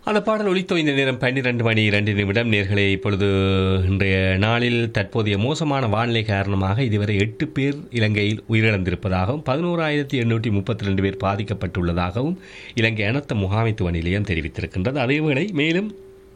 அந்த பாடல் ஒலித்தோ இந்த நேரம் பன்னிரண்டு மணி இரண்டு நிமிடம் நேர்களே இப்பொழுது இன்றைய நாளில் தற்போதைய மோசமான வானிலை காரணமாக இதுவரை எட்டு பேர் இலங்கையில் உயிரிழந்திருப்பதாகவும் பதினோராயிரத்தி எண்ணூற்றி முப்பத்தி ரெண்டு பேர் பாதிக்கப்பட்டுள்ளதாகவும் இலங்கை அனர்த்த முகாமைத்துவ நிலையம் தெரிவித்திருக்கின்றது அதேவேளை மேலும்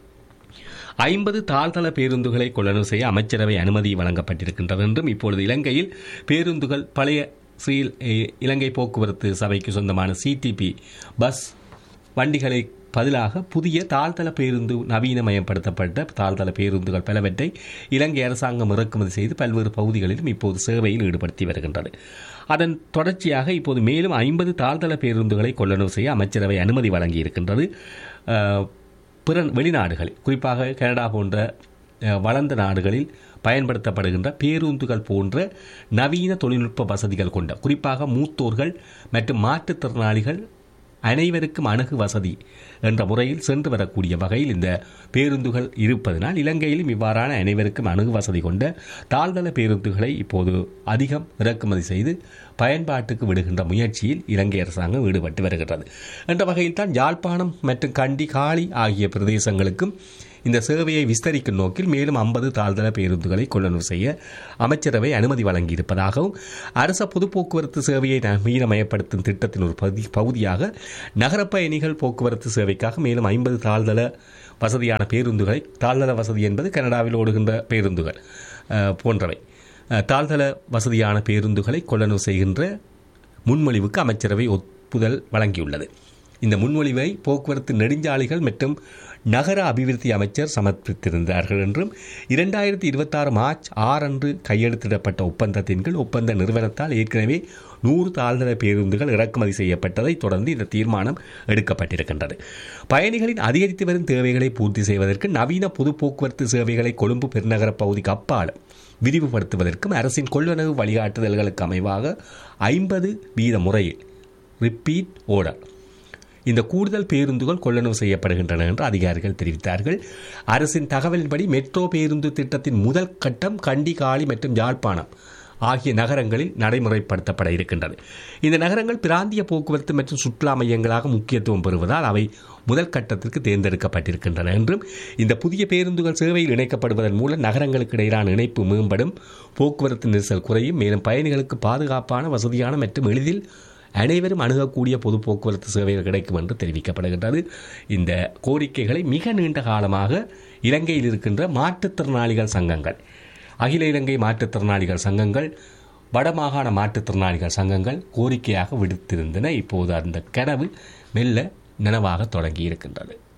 ஐம்பது தாழ்தள பேருந்துகளை கொள்ளளவு செய்ய அமைச்சரவை அனுமதி வழங்கப்பட்டிருக்கின்றது என்றும் இப்பொழுது இலங்கையில் பேருந்துகள் பழைய ஸ்ரீ இலங்கை போக்குவரத்து சபைக்கு சொந்தமான சிடிபி பஸ் வண்டிகளை பதிலாக புதிய தாழ்தள பேருந்து நவீனமயப்படுத்தப்பட்ட தாழ்தள பேருந்துகள் பலவற்றை இலங்கை அரசாங்கம் இறக்குமதி செய்து பல்வேறு பகுதிகளிலும் இப்போது சேவையில் ஈடுபடுத்தி வருகின்றது அதன் தொடர்ச்சியாக இப்போது மேலும் ஐம்பது தாழ்தள பேருந்துகளை கொள்ளளவு செய்ய அமைச்சரவை அனுமதி வழங்கியிருக்கின்றது அஹ், பிற வெளிநாடுகளில் குறிப்பாக கனடா போன்ற அஹ், வளர்ந்த நாடுகளில் பயன்படுத்தப்படுகின்ற பேருந்துகள் போன்ற நவீன தொழில்நுட்ப வசதிகள் கொண்ட குறிப்பாக மூத்தோர்கள் மற்றும் மாற்றுத்திறனாளிகள் அனைவருக்கும் அணுகு வசதி என்ற முறையில் சென்று வரக்கூடிய வகையில் இந்த பேருந்துகள் இருப்பதனால் இலங்கையிலும் இவ்வாறான அனைவருக்கும் அணுகு வசதி கொண்ட தாழ்தள பேருந்துகளை இப்போது அதிகம் இறக்குமதி செய்து பயன்பாட்டுக்கு விடுகின்ற முயற்சியில் இலங்கை அரசாங்கம் ஈடுபட்டு வருகிறது என்ற வகையில் தான் யாழ்ப்பாணம் மற்றும் கண்டி காளி ஆகிய பிரதேசங்களுக்கும் இந்த சேவையை விஸ்தரிக்கும் நோக்கில் மேலும் ஐம்பது தாழ்தள பேருந்துகளை கொள்ளளவு செய்ய அமைச்சரவை அனுமதி வழங்கியிருப்பதாகவும் அரச பொது போக்குவரத்து சேவையை நவீனமயப்படுத்தும் திட்டத்தின் ஒரு பகுதி பகுதியாக நகரப் பயணிகள் போக்குவரத்து சேவைக்காக மேலும் ஐம்பது தாழ்தள வசதியான பேருந்துகளை தாழ்தள வசதி என்பது கனடாவில் ஓடுகின்ற பேருந்துகள் அஹ், போன்றவை அஹ், தாழ்தள வசதியான பேருந்துகளை கொள்ளளவு செய்கின்ற முன்மொழிவுக்கு அமைச்சரவை ஒப்புதல் வழங்கியுள்ளது இந்த முன்மொழிவை போக்குவரத்து நெடுஞ்சாலைகள் மற்றும் நகர அபிவிருத்தி அமைச்சர் சமர்ப்பித்திருந்தார்கள் என்றும் இரண்டாயிரத்தி இருபத்தாறு மார்ச் ஆறு அன்று கையெழுத்திடப்பட்ட ஒப்பந்தத்தின் கீழ் ஒப்பந்த நிறுவனத்தால் ஏற்கனவே நூறு தாழ்தள பேருந்துகள் இறக்குமதி செய்யப்பட்டதை தொடர்ந்து இந்த தீர்மானம் எடுக்கப்பட்டிருக்கின்றது பயணிகளின் அதிகரித்து வரும் தேவைகளை பூர்த்தி செய்வதற்கு நவீன பொது போக்குவரத்து சேவைகளை கொழும்பு பெருநகர பகுதிக்கு அப்பால் விரிவுபடுத்துவதற்கும் அரசின் கொள்வனவு வழிகாட்டுதல்களுக்கு அமைவாக ஐம்பது வீத முறையில் ரிப்பீட் ஓர்டர் இந்த கூடுதல் பேருந்துகள் கொள்ளளவு செய்யப்படுகின்றன என்று அதிகாரிகள் தெரிவித்தார்கள் அரசின் தகவலின்படி மெட்ரோ பேருந்து திட்டத்தின் முதல் கட்டம் கண்டி காலி மற்றும் யாழ்ப்பாணம் ஆகிய நகரங்களில் நடைமுறைப்படுத்தப்பட இருக்கின்றது இந்த நகரங்கள் பிராந்திய போக்குவரத்து மற்றும் சுற்றுலா மையங்களாக முக்கியத்துவம் பெறுவதால் அவை முதல் கட்டத்திற்கு தேர்ந்தெடுக்கப்பட்டிருக்கின்றன என்றும் இந்த புதிய பேருந்துகள் சேவையில் இணைக்கப்படுவதன் மூலம் நகரங்களுக்கு இடையிலான இணைப்பு மேம்படும் போக்குவரத்து நெரிசல் குறையும் மேலும் பயணிகளுக்கு பாதுகாப்பான வசதியான மற்றும் எளிதில் அனைவரும் அணுகக்கூடிய பொது போக்குவரத்து சேவைகள் கிடைக்கும் என்று தெரிவிக்கப்படுகின்றது இந்த கோரிக்கைகளை மிக நீண்ட காலமாக இலங்கையில் இருக்கின்ற மாற்றுத்திறனாளிகள் சங்கங்கள் அகில இலங்கை மாற்றுத்திறனாளிகள் சங்கங்கள் வடமாகாண மாற்றுத்திறனாளிகள் சங்கங்கள் கோரிக்கையாக விடுத்திருந்தன இப்போது அந்த கனவு மெல்ல நனவாக தொடங்கி இருக்கின்றது